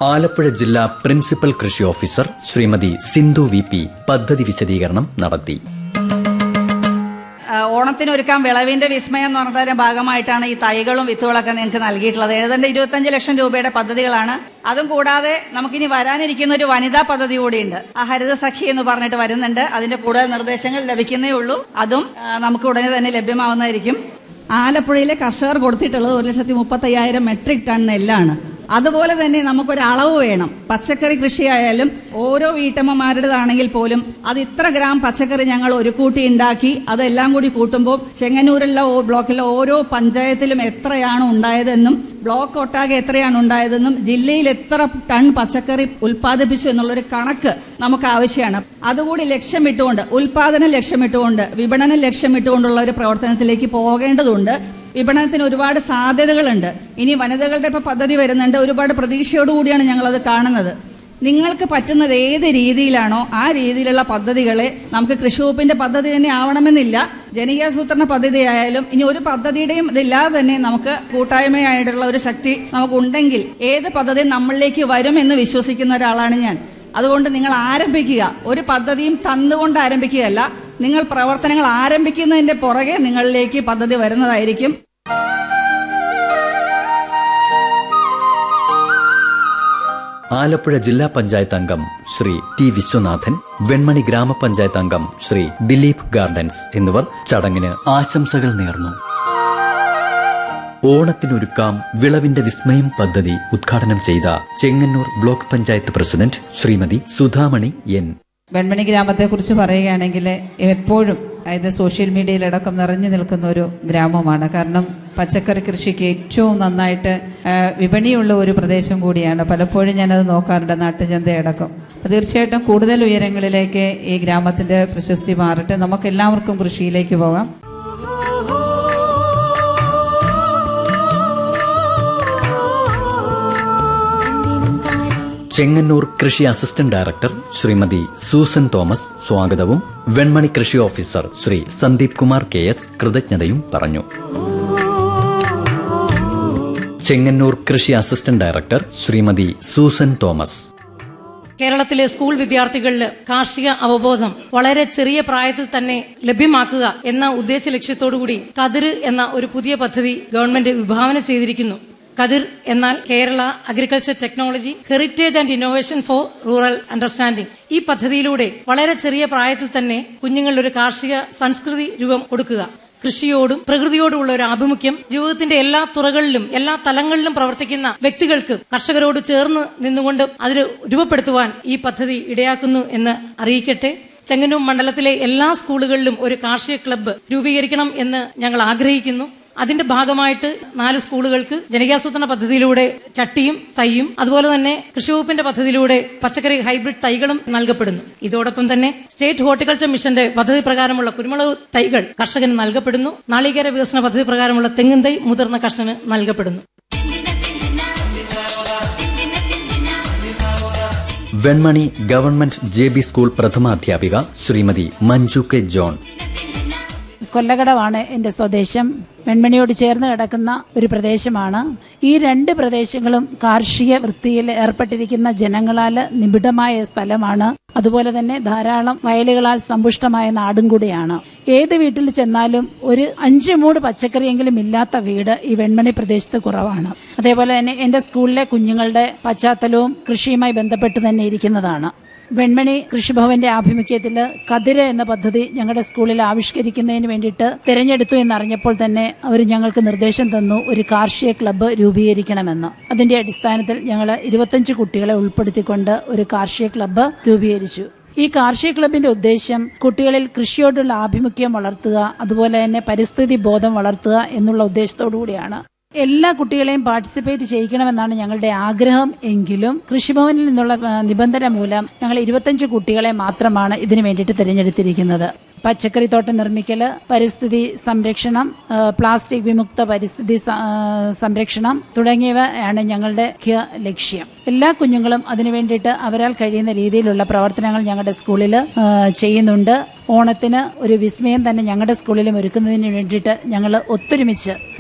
ആലപ്പുഴ ജില്ലാ പ്രിൻസിപ്പൽ കൃഷി officer Shrimati Sindhu V P പദ്ധതി വിശദീകരണം നടത്തി ആ, ഓണത്തിനൊരുക്കാൻ വിളവിന്റെ വിസ്മയം എന്ന് പറഞ്ഞതിന്റെ ഭാഗമായിട്ടാണ് ഈ തൈകളും വിത്തുകളൊക്കെ നിങ്ങൾക്ക് നൽകിയിട്ടുള്ളത് ഏതാണ്ട് ഇരുപത്തഞ്ച് ലക്ഷം രൂപയുടെ പദ്ധതികളാണ് അതും കൂടാതെ നമുക്കിനി വരാനിരിക്കുന്ന ഒരു വനിതാ പദ്ധതി കൂടിയുണ്ട് ആ ഹരിത സഖി എന്ന് പറഞ്ഞിട്ട് വരുന്നുണ്ട് അതിന്റെ കൂടുതൽ നിർദ്ദേശങ്ങൾ ലഭിക്കുന്നേ ഉള്ളൂ അതും ആ, നമുക്ക് ഉടനെ തന്നെ ലഭ്യമാവുന്നതായിരിക്കും ആലപ്പുഴയിലെ കർഷകർ കൊടുത്തിട്ടുള്ളത് ഒരു ലക്ഷത്തി മുപ്പത്തയ്യായിരം മെട്രിക് ടൺ നെല്ലാണ് അതുപോലെ തന്നെ നമുക്കൊരു അളവ് വേണം പച്ചക്കറി കൃഷിയായാലും ഓരോ വീട്ടമ്മമാരുടേതാണെങ്കിൽ പോലും അത് ഇത്ര ഗ്രാം പച്ചക്കറി ഞങ്ങൾ ഒരു കൂട്ടി ഉണ്ടാക്കി അതെല്ലാം കൂടി കൂട്ടുമ്പോൾ ചെങ്ങന്നൂരിലെ ഓ- ബ്ലോക്കിലെ ഓരോ പഞ്ചായത്തിലും എത്രയാണ് ഉണ്ടായതെന്നും ബ്ലോക്ക് ഒട്ടാകെ എത്രയാണ് ഉണ്ടായതെന്നും ജില്ലയിൽ എത്ര ടൺ പച്ചക്കറി ഉൽപ്പാദിപ്പിച്ചു എന്നുള്ളൊരു കണക്ക് നമുക്ക് ആവശ്യമാണ് അതുകൂടി ലക്ഷ്യമിട്ടുകൊണ്ട് ഉൽപാദനം ലക്ഷ്യമിട്ടുകൊണ്ട് വിപണനം ലക്ഷ്യമിട്ടുകൊണ്ടുള്ള ഒരു പ്രവർത്തനത്തിലേക്ക് പോകേണ്ടതുണ്ട് വിപണനത്തിന് ഒരുപാട് സാധ്യതകളുണ്ട് ഇനി വനിതകളുടെ ഇപ്പൊ പദ്ധതി വരുന്നുണ്ട് ഒരുപാട് പ്രതീക്ഷയോടുകൂടിയാണ് ഞങ്ങളത് കാണുന്നത് നിങ്ങൾക്ക് പറ്റുന്നത് ഏത് രീതിയിലാണോ ആ രീതിയിലുള്ള പദ്ധതികളെ നമുക്ക് കൃഷി വകുപ്പിന്റെ പദ്ധതി തന്നെ ആവണമെന്നില്ല ജനകീയാസൂത്രണ പദ്ധതി ആയാലും ഇനി ഒരു പദ്ധതിയുടെയും ഇതില്ലാതെ തന്നെ നമുക്ക് കൂട്ടായ്മയായിട്ടുള്ള ഒരു ശക്തി നമുക്കുണ്ടെങ്കിൽ ഏത് പദ്ധതി നമ്മളിലേക്ക് വരുമെന്ന് വിശ്വസിക്കുന്ന ഒരാളാണ് ഞാൻ അതുകൊണ്ട് നിങ്ങൾ ആരംഭിക്കുക ഒരു പദ്ധതിയും തന്നുകൊണ്ട് ആരംഭിക്കുകയല്ല നിങ്ങൾ പ്രവർത്തനങ്ങൾ ആരംഭിക്കുന്നതിന്റെ പുറകെ നിങ്ങളിലേക്ക് പദ്ധതി വരുന്നതായിരിക്കും ആലപ്പുഴ ജില്ലാ പഞ്ചായത്ത് അംഗം ശ്രീ ടി വിശ്വനാഥൻ വെൺമണി ഗ്രാമപഞ്ചായത്ത് അംഗം ശ്രീ ദിലീപ് ഗാർഡൻസ് എന്നിവർ ചടങ്ങിന് ആശംസകൾ നേർന്നു ഓണത്തിനൊരുക്കാം വിളവിന്റെ വിസ്മയം പദ്ധതി ഉദ്ഘാടനം ചെയ്ത Chengannur block panchayat president Shrimati Sudhamani N Venmani ഗ്രാമത്തെക്കുറിച്ച് പറയുകയാണെങ്കിൽ എപ്പോഴും അതായത് സോഷ്യൽ മീഡിയയിലടക്കം നിറഞ്ഞു നിൽക്കുന്ന ഒരു ഗ്രാമമാണ് കാരണം പച്ചക്കറി കൃഷിക്ക് ഏറ്റവും നന്നായിട്ട് ആ, വിപണിയുള്ള ഒരു പ്രദേശം കൂടിയാണ് പലപ്പോഴും ഞാനത് നോക്കാറുണ്ട് നാട്ടുചന്തയടക്കം അപ്പോൾ തീർച്ചയായിട്ടും കൂടുതൽ ഉയരങ്ങളിലേക്ക് ഈ ഗ്രാമത്തിൻ്റെ പ്രശസ്തി മാറട്ടെ നമുക്ക് എല്ലാവർക്കും കൃഷിയിലേക്ക് പോകാം ചെങ്ങന്നൂർ കൃഷി അസിസ്റ്റന്റ് ഡയറക്ടർ ശ്രീമതി സൂസൻ തോമസ് സ്വാഗതവും വെൺമണി കൃഷി officer Shri Sandeep Kumar K S കൃതജ്ഞതയും പറഞ്ഞു ചെങ്ങന്നൂർ കൃഷി അസിസ്റ്റന്റ് ഡയറക്ടർ ശ്രീമതി സൂസൻ തോമസ് കേരളത്തിലെ സ്കൂൾ വിദ്യാർത്ഥികളിൽ കാർഷിക അവബോധം വളരെ ചെറിയ പ്രായത്തിൽ തന്നെ ലഭ്യമാക്കുക എന്ന ഉദ്ദേശ ലക്ഷ്യത്തോടുകൂടി കതിര് എന്ന ഒരു പുതിയ പദ്ധതി ഗവൺമെന്റ് വിഭാവന ചെയ്തിരിക്കുന്നു കതിർ എന്നാൽ Kerala agriculture technology heritage and innovation for rural understanding ഈ പദ്ധതിയിലൂടെ വളരെ ചെറിയ പ്രായത്തിൽ തന്നെ കുഞ്ഞുങ്ങളിൽ ഒരു കാർഷിക സംസ്കൃതി രൂപം കൊടുക്കുക കൃഷിയോടും പ്രകൃതിയോടുമുള്ള ഒരു ആഭിമുഖ്യം ജീവിതത്തിന്റെ എല്ലാ തുറകളിലും എല്ലാ തലങ്ങളിലും പ്രവർത്തിക്കുന്ന വ്യക്തികൾക്ക് കർഷകരോട് ചേർന്ന് നിന്നുകൊണ്ട് അതിന് രൂപപ്പെടുത്തുവാൻ ഈ പദ്ധതി ഇടയാക്കുന്നു എന്ന് അറിയിക്കട്ടെ ചെങ്ങന്നൂർ മണ്ഡലത്തിലെ എല്ലാ സ്കൂളുകളിലും ഒരു കാർഷിക ക്ലബ്ബ് രൂപീകരിക്കണം എന്ന് ഞങ്ങൾ ആഗ്രഹിക്കുന്നു അതിന്റെ ഭാഗമായിട്ട് നാല് സ്കൂളുകൾക്ക് ജനകീയാസൂത്രണ പദ്ധതിയിലൂടെ ചട്ടിയും തൈയും അതുപോലെ തന്നെ കൃഷിവകുപ്പിന്റെ പദ്ധതിയിലൂടെ പച്ചക്കറി ഹൈബ്രിഡ് തൈകളും നൽകപ്പെടുന്നു ഇതോടൊപ്പം തന്നെ സ്റ്റേറ്റ് ഹോർട്ടിക്കൾച്ചർ മിഷന്റെ പദ്ധതി പ്രകാരമുള്ള കുരുമുളക് തൈകൾ കർഷകന് നൽകപ്പെടുന്നു നാളികേര വികസന പദ്ധതി പ്രകാരമുള്ള തെങ്ങിൻ തൈ മുതിർന്ന കർഷകന് നൽകപ്പെടുന്നു Venmani government J B school പ്രഥമാധ്യാപിക ശ്രീമതി മഞ്ജു കെ ജോൺ കൊല്ലകടവാണ് എൻ്റെ സ്വദേശം വെൺമണിയോട് ചേർന്ന് കിടക്കുന്ന ഒരു പ്രദേശമാണ് ഈ രണ്ട് പ്രദേശങ്ങളും കാർഷിക വൃത്തിയിൽ ഏർപ്പെട്ടിരിക്കുന്ന ജനങ്ങളാൽ നിബിഡമായ സ്ഥലമാണ് അതുപോലെ തന്നെ ധാരാളം വയലുകളാൽ സമ്പുഷ്ടമായ നാടും കൂടിയാണ് ഏത് വീട്ടിൽ ചെന്നാലും ഒരു അഞ്ച് മൂട് പച്ചക്കറിയെങ്കിലും ഇല്ലാത്ത വീട് ഈ വെൺമണി പ്രദേശത്ത് കുറവാണ് അതേപോലെ തന്നെ എൻ്റെ സ്കൂളിലെ കുഞ്ഞുങ്ങളുടെ പശ്ചാത്തലവും കൃഷിയുമായി ബന്ധപ്പെട്ട് തന്നെ ഇരിക്കുന്നതാണ് വെൺമണി കൃഷിഭവന്റെ ആഭിമുഖ്യത്തിൽ കതിര് എന്ന പദ്ധതി ഞങ്ങളുടെ സ്കൂളിൽ ആവിഷ്കരിക്കുന്നതിന് വേണ്ടിയിട്ട് തിരഞ്ഞെടുത്തു എന്നറിഞ്ഞപ്പോൾ തന്നെ അവർ ഞങ്ങൾക്ക് നിർദ്ദേശം തന്നു ഒരു കാർഷിക ക്ലബ്ബ് രൂപീകരിക്കണമെന്ന് അതിന്റെ അടിസ്ഥാനത്തിൽ ഞങ്ങൾ ഇരുപത്തഞ്ച് കുട്ടികളെ ഉൾപ്പെടുത്തിക്കൊണ്ട് ഒരു കാർഷിക ക്ലബ്ബ് രൂപീകരിച്ചു ഈ കാർഷിക ക്ലബിന്റെ ഉദ്ദേശം കുട്ടികളിൽ കൃഷിയോടുള്ള ആഭിമുഖ്യം വളർത്തുക അതുപോലെ തന്നെ പരിസ്ഥിതി ബോധം വളർത്തുക എന്നുള്ള ഉദ്ദേശത്തോടു കൂടിയാണ് എല്ലാ കുട്ടികളെയും പാർട്ടിസിപ്പേറ്റ് ചെയ്യിക്കണമെന്നാണ് ഞങ്ങളുടെ ആഗ്രഹം എങ്കിലും കൃഷിഭവനിൽ നിന്നുള്ള ആ, നിബന്ധന മൂലം ഞങ്ങൾ ഇരുപത്തഞ്ച് കുട്ടികളെ മാത്രമാണ് ഇതിനു വേണ്ടിയിട്ട് തിരഞ്ഞെടുത്തിരിക്കുന്നത് പച്ചക്കറി തോട്ടം നിർമ്മിക്കൽ പരിസ്ഥിതി സംരക്ഷണം ആ, പ്ലാസ്റ്റിക് വിമുക്ത പരിസ്ഥിതി സ- ആ, സംരക്ഷണം തുടങ്ങിയവയാണ് ഞങ്ങളുടെ മുഖ്യ ലക്ഷ്യം എല്ലാ കുഞ്ഞുങ്ങളും അതിനു വേണ്ടിയിട്ട് അവരാൽ കഴിയുന്ന രീതിയിലുള്ള പ്രവർത്തനങ്ങൾ ഞങ്ങളുടെ സ്കൂളിൽ ആ, ചെയ്യുന്നുണ്ട് ഓണത്തിന് ഒരു വിസ്മയം തന്നെ ഞങ്ങളുടെ സ്കൂളിലും ഒരുക്കുന്നതിന് വേണ്ടിയിട്ട് ഞങ്ങൾ ഒത്തൊരുമിച്ച്